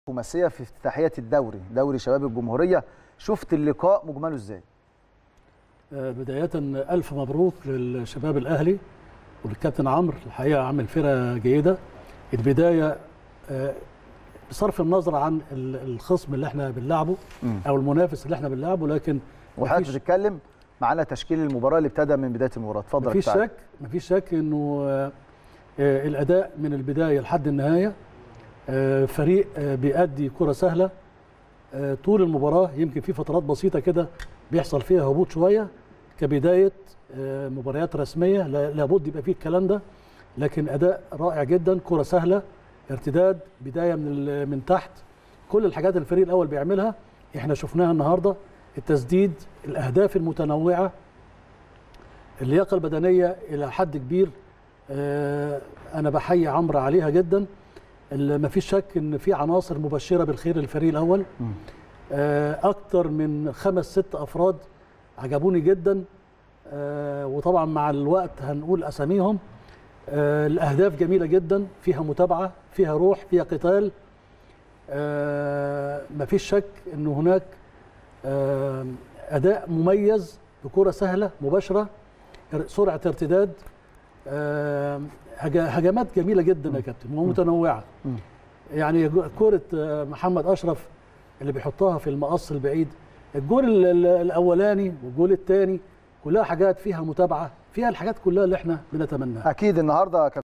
خماسيه في افتتاحيه الدوري دوري شباب الجمهوريه شفت اللقاء مجمله ازاي آه، بداية ألف مبروك للشباب الأهلي والكابتن عمرو الحقيقة عامل فرقة جيدة البداية آه، بصرف النظر عن ال- الخصم اللي احنا بنلعبه مم. أو المنافس اللي احنا بنلعبه لكن وحضرتك مفيش- بتتكلم معانا تشكيل المباراه اللي ابتدى من بدايه المباراه اتفضل يا مفيش كابتن علي. شك مفيش شك انه آه، آه، الاداء من البدايه لحد النهايه آه، فريق آه، بيأدي كره سهله آه، طول المباراه يمكن في فترات بسيطه كده بيحصل فيها هبوط شويه كبدايه آه، مباريات رسميه لا- لابد يبقى فيه الكلام ده لكن اداء رائع جدا كره سهله ارتداد بدايه من ال- من تحت كل الحاجات اللي الفريق الاول بيعملها احنا شفناها النهارده التسديد الاهداف المتنوعه اللياقه البدنيه الى حد كبير آه، انا بحيي عمرو عليها جدا ما فيش شك ان في عناصر مبشره بالخير للفريق الاول مم. آه، اكتر من خمس ست افراد عجبوني جدا آه، وطبعا مع الوقت هنقول اساميهم آه، الاهداف جميله جدا فيها متابعه فيها روح فيها قتال آه، مفيش شك ان هناك آه، اداء مميز بكره سهله مباشره سرعه ارتداد آه، هجا- هجمات جميله جدا يا كابتن ومتنوعه مم. يعني جو- كره آه، محمد اشرف اللي بيحطها في المقص البعيد الجول ال- ال- الاولاني والجول الثاني كلها حاجات فيها متابعه فيها الحاجات كلها اللي احنا بنتمناها اكيد النهارده